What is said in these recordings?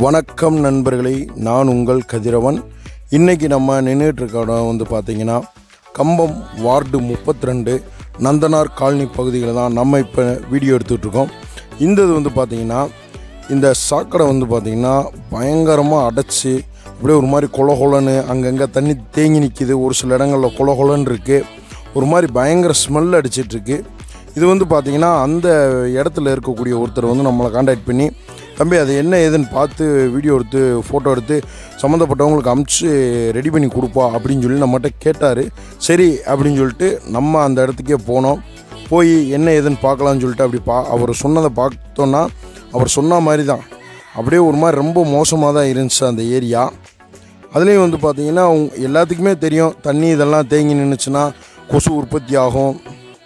வணக்கம் நண்பர்களே நான் உங்கள் கதிரவன் இன்றைக்கி நம்ம நின்றுட்டு இருக்க இடம் வந்து பார்த்திங்கன்னா கம்பம் வார்டு முப்பத்தி ரெண்டு நந்தனார் காலனி பகுதியில் தான் நம்ம இப்போ வீடியோ எடுத்துகிட்டு இருக்கோம் இந்த இது வந்து பார்த்திங்கன்னா இந்த சாக்கடை வந்து பார்த்திங்கன்னா பயங்கரமாக அடைச்சி அப்படியே ஒரு மாதிரி கொல கொலன்னு அங்கங்கே தண்ணி தேங்கி நிற்கிது ஒரு சில இடங்களில் கொல கொலன்னு இருக்குது ஒரு மாதிரி பயங்கர ஸ்மெல் அடிச்சிட்ருக்கு இது வந்து பார்த்திங்கன்னா அந்த இடத்துல இருக்கக்கூடிய ஒருத்தர் வந்து நம்மளை காண்டாக்ட் பண்ணி தம்பி அது என்ன ஏதுன்னு பார்த்து வீடியோ எடுத்து ஃபோட்டோ எடுத்து சம்மந்தப்பட்டவங்களுக்கு அமுச்சு ரெடி பண்ணி கொடுப்பா அப்படின்னு சொல்லி நம்மகிட்ட கேட்டார் சரி அப்படின்னு சொல்லிட்டு நம்ம அந்த இடத்துக்கே போனோம் போய் என்ன ஏதுன்னு பார்க்கலான்னு சொல்லிட்டு அப்படி பா அவர் சொன்னதை பார்த்தோன்னா அவர் சொன்ன மாதிரி தான் அப்படியே ஒரு மாதிரி ரொம்ப மோசமாக தான் இருந்துச்சு அந்த ஏரியா அதுலேயும் வந்து பார்த்திங்கன்னா உங்க- எல்லாத்துக்குமே தெரியும் தண்ணி இதெல்லாம் தேங்கி நின்றுச்சுன்னா கொசு உற்பத்தி ஆகும்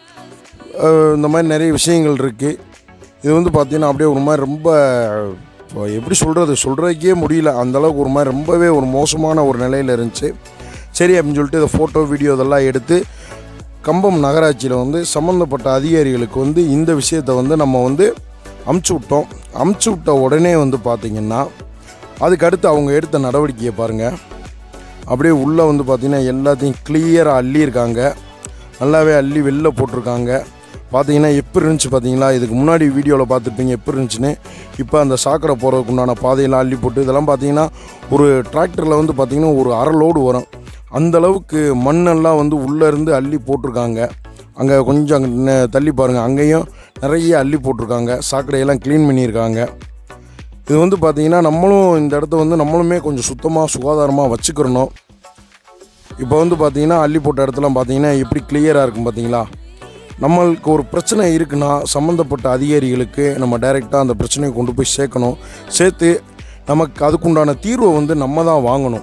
அஹ் இந்த மாதிரி நிறைய விஷயங்கள் இருக்குது இது வந்து பார்த்திங்கன்னா அப்படியே ஒரு மாதிரி ரொம்ப இப்போ எப்படி சொல்கிறது சொல்கிறதுக்கே முடியல அந்தளவுக்கு ஒரு மாதிரி ரொம்பவே ஒரு மோசமான ஒரு நிலையில் இருந்துச்சு சரி அப்படின்னு சொல்லிட்டு இதை ஃபோட்டோ வீடியோ இதெல்லாம் எடுத்து கம்பம் நகராட்சியில் வந்து சம்மந்தப்பட்ட அதிகாரிகளுக்கு வந்து இந்த விஷயத்தை வந்து நம்ம வந்து அமுச்சு விட்டோம் அமுச்சு விட்ட உடனே வந்து பார்த்திங்கன்னா அதுக்கு அடுத்து அவங்க எடுத்த நடவடிக்கையை பாருங்கள் அப்படியே உள்ளே வந்து பார்த்திங்கன்னா எல்லாத்தையும் கிளியராக அள்ளியிருக்காங்க நல்லாவே அள்ளி வெளில போட்டிருக்காங்க பார்த்தீங்கன்னா எப்படி இருந்துச்சு பார்த்தீங்களா இதுக்கு முன்னாடி வீடியோவில் பார்த்துருப்பீங்க எப்படி இருந்துச்சுன்னு இப்போ அந்த சாக்கடை போகிறதுக்கு உண்டான பாதையெல்லாம் அள்ளி போட்டு இதெல்லாம் பார்த்தீங்கன்னா ஒரு டிராக்டரில் வந்து பார்த்திங்கன்னா ஒரு அரை லோடு வரும் அந்த அளவுக்கு மண்ணெல்லாம் வந்து உள்ளே இருந்து அள்ளி போட்டிருக்காங்க அங்கே கொஞ்சம் அங்க நெ- தள்ளி பாருங்கள் அங்கேயும் நிறைய அள்ளி போட்டிருக்காங்க சாக்கடையெல்லாம் க்ளீன் பண்ணியிருக்காங்க இது வந்து பார்த்திங்கன்னா நம்மளும் இந்த இடத்த வந்து நம்மளுமே கொஞ்சம் சுத்தமாக சுகாதாரமாக வச்சுக்கிறணும் இப்போ வந்து பார்த்தீங்கன்னா அள்ளி போட்ட இடத்துலாம் பார்த்தீங்கன்னா எப்படி கிளியராக இருக்கும் பார்த்தீங்களா நம்மளுக்கு ஒரு பிரச்சனை இருக்குன்னா சம்மந்தப்பட்ட அதிகாரிகளுக்கு நம்ம டைரெக்டாக அந்த பிரச்சனையை கொண்டு போய் சேர்க்கணும் சேர்த்து நமக்கு அதுக்குண்டான தீர்வை வந்து நம்ம தான் வாங்கணும்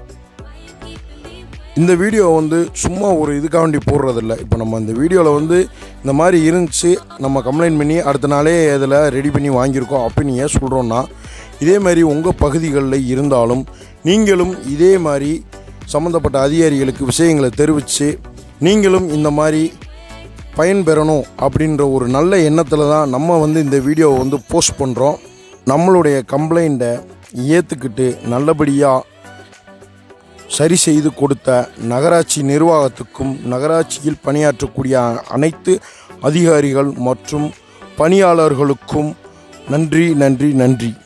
இந்த வீடியோ வந்து சும்மா ஒரு இதுக்காக வேண்டி போடுறதில்ல இப்போ நம்ம இந்த வீடியோவில் வந்து இந்த மாதிரி இருந்துச்சு நம்ம கம்ப்ளைண்ட் பண்ணி அடுத்த நாளே இதில் ரெடி பண்ணி வாங்கியிருக்கோம் அப்படின்னு ஏன் சொல்கிறோன்னா இதே மாதிரி உங்கள் பகுதிகளில் இருந்தாலும் நீங்களும் இதே மாதிரி சம்மந்தப்பட்ட அதிகாரிகளுக்கு விஷயங்களை தெரிவித்து நீங்களும் இந்த மாதிரி பயன்பெறணும் அப்படின்ற ஒரு நல்ல எண்ணத்தில் தான் நம்ம வந்து இந்த வீடியோவை வந்து போஸ்ட் பண்ணுறோம் நம்மளுடைய கம்ப்ளைண்ட்டை ஏற்றுக்கிட்டு நல்லபடியாக சரி செய்து கொடுத்த நகராட்சி நிர்வாகத்துக்கும் நகராட்சியில் பணியாற்றக்கூடிய அனைத்து அதிகாரிகள் மற்றும் பணியாளர்களுக்கும் நன்றி நன்றி நன்றி